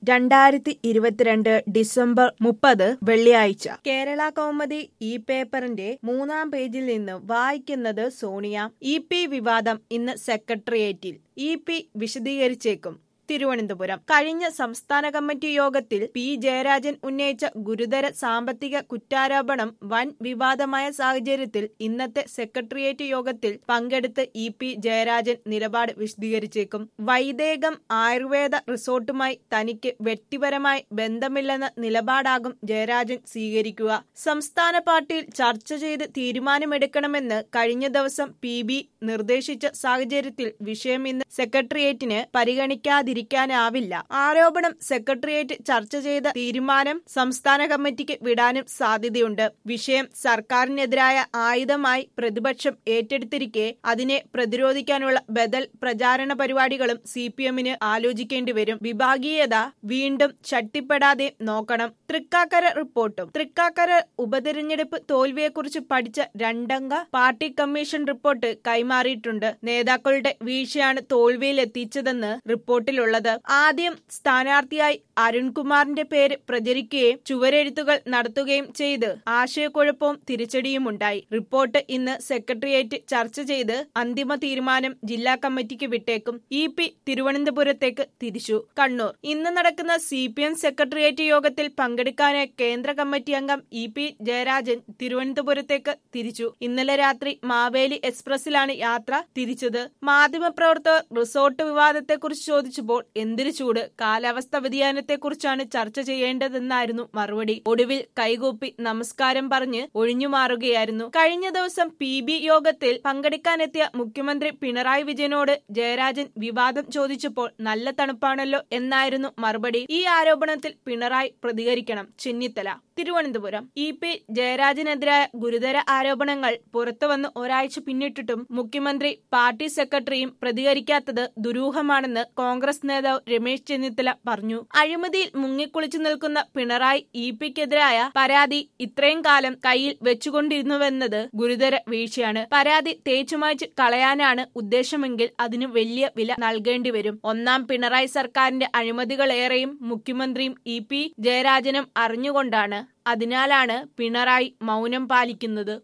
രണ്ടായിരത്തി ഇരുപത്തിരണ്ട് ഡിസംബർ മുപ്പത് വെള്ളിയാഴ്ച കേരള കൗമുദി ഈ പേപ്പറിന്റെ മൂന്നാം പേജിൽ നിന്ന് വായിക്കുന്നത് സോണിയ ഇ പി വിവാദം ഇന്ന് സെക്രട്ടേറിയറ്റിൽ ഇ പി വിശദീകരിച്ചേക്കും തിരുവനന്തപുരം കഴിഞ്ഞ സംസ്ഥാന കമ്മിറ്റി യോഗത്തിൽ പി ജയരാജൻ ഉന്നയിച്ച ഗുരുതര സാമ്പത്തിക കുറ്റാരോപണം വൻ വിവാദമായ സാഹചര്യത്തിൽ ഇന്നത്തെ സെക്രട്ടേറിയറ്റ് യോഗത്തിൽ പങ്കെടുത്ത് ഇ പി ജയരാജൻ നിലപാട് വിശദീകരിച്ചേക്കും വൈദേകം ആയുർവേദ റിസോർട്ടുമായി തനിക്ക് വ്യക്തിപരമായി ബന്ധമില്ലെന്ന നിലപാടാകും ജയരാജൻ സ്വീകരിക്കുക സംസ്ഥാന പാർട്ടിയിൽ ചർച്ച ചെയ്ത് തീരുമാനമെടുക്കണമെന്ന് കഴിഞ്ഞ ദിവസം പി ബി നിർദ്ദേശിച്ച സാഹചര്യത്തിൽ വിഷയം ഇന്ന് സെക്രട്ടേറിയറ്റിന് പരിഗണിക്കാതിരിക്കാനാവില്ല ആരോപണം സെക്രട്ടേറിയറ്റ് ചർച്ച ചെയ്ത തീരുമാനം സംസ്ഥാന കമ്മിറ്റിക്ക് വിടാനും സാധ്യതയുണ്ട് വിഷയം സർക്കാരിനെതിരായ ആയുധമായി പ്രതിപക്ഷം ഏറ്റെടുത്തിരിക്കെ അതിനെ പ്രതിരോധിക്കാനുള്ള ബദൽ പ്രചാരണ പരിപാടികളും സി പി എമ്മിന് ആലോചിക്കേണ്ടി വരും വിഭാഗീയത വീണ്ടും ശക്തിപ്പെടാതെ നോക്കണം തൃക്കാക്കര റിപ്പോർട്ടും തൃക്കാക്കര ഉപതെരഞ്ഞെടുപ്പ് തോൽവിയെക്കുറിച്ച് പഠിച്ച രണ്ടംഗ പാർട്ടി കമ്മീഷൻ റിപ്പോർട്ട് കൈമാറിയിട്ടുണ്ട് നേതാക്കളുടെ വീഴ്ചയാണ് തോൽവിയിലെത്തിച്ചതെന്ന് റിപ്പോർട്ടിലുള്ളത് ആദ്യം സ്ഥാനാർത്ഥിയായി അരുൺകുമാറിന്റെ പേര് പ്രചരിക്കുകയും ചുവരെഴുത്തുകൾ നടത്തുകയും ചെയ്ത് ആശയക്കുഴപ്പവും തിരിച്ചടിയുമുണ്ടായി റിപ്പോർട്ട് ഇന്ന് സെക്രട്ടേറിയറ്റ് ചർച്ച ചെയ്ത് അന്തിമ തീരുമാനം ജില്ലാ കമ്മിറ്റിക്ക് വിട്ടേക്കും ഇ പി തിരുവനന്തപുരത്തേക്ക് തിരിച്ചു കണ്ണൂർ ഇന്ന് നടക്കുന്ന സി പി എം സെക്രട്ടേറിയറ്റ് യോഗത്തിൽ പങ്കെടുക്കാനായി കേന്ദ്ര കമ്മിറ്റി അംഗം ഇ പി ജയരാജൻ തിരുവനന്തപുരത്തേക്ക് തിരിച്ചു ഇന്നലെ രാത്രി മാവേലി എക്സ്പ്രസിലാണ് യാത്ര തിരിച്ചത് മാധ്യമപ്രവർത്തകർ റിസോർട്ട് വിവാദത്തെക്കുറിച്ച് ചോദിച്ചപ്പോൾ എന്തൊരു ചൂട് കാലാവസ്ഥ വ്യതിയാനത്തെക്കുറിച്ചാണ് ചർച്ച ചെയ്യേണ്ടതെന്നായിരുന്നു മറുപടി ഒടുവിൽ കൈകൂപ്പി നമസ്കാരം പറഞ്ഞ് ഒഴിഞ്ഞുമാറുകയായിരുന്നു കഴിഞ്ഞ ദിവസം പി ബി യോഗത്തിൽ പങ്കെടുക്കാനെത്തിയ മുഖ്യമന്ത്രി പിണറായി വിജയനോട് ജയരാജൻ വിവാദം ചോദിച്ചപ്പോൾ നല്ല തണുപ്പാണല്ലോ എന്നായിരുന്നു മറുപടി ഈ ആരോപണത്തിൽ പിണറായി പ്രതികരിക്കണം ചെന്നിത്തല തിരുവനന്തപുരം ഇ പി ജയരാജനെതിരായ ഗുരുതര ആരോപണങ്ങൾ പുറത്തുവന്ന് ഒരാഴ്ച പിന്നിട്ടിട്ടും മുഖ്യമന്ത്രി പാർട്ടി സെക്രട്ടറിയും പ്രതികരിക്കാത്തത് ദുരൂഹമാണെന്ന് കോൺഗ്രസ് നേതാവ് രമേശ് ചെന്നിത്തല പറഞ്ഞു അഴിമതിയിൽ മുങ്ങിക്കുളിച്ചു നിൽക്കുന്ന പിണറായി ഇ പിക്കെതിരായ പരാതി ഇത്രയും കാലം കയ്യിൽ വെച്ചുകൊണ്ടിരുന്നുവെന്നത് ഗുരുതര വീഴ്ചയാണ് പരാതി തേച്ചുമായ്ച്ച് കളയാനാണ് ഉദ്ദേശമെങ്കിൽ അതിന് വലിയ വില നൽകേണ്ടി വരും ഒന്നാം പിണറായി സർക്കാരിന്റെ അഴിമതികളേറെയും മുഖ്യമന്ത്രിയും ഇ പി ജയരാജനും അറിഞ്ഞുകൊണ്ടാണ് അതിനാലാണ് പിണറായി മൗനം പാലിക്കുന്നത്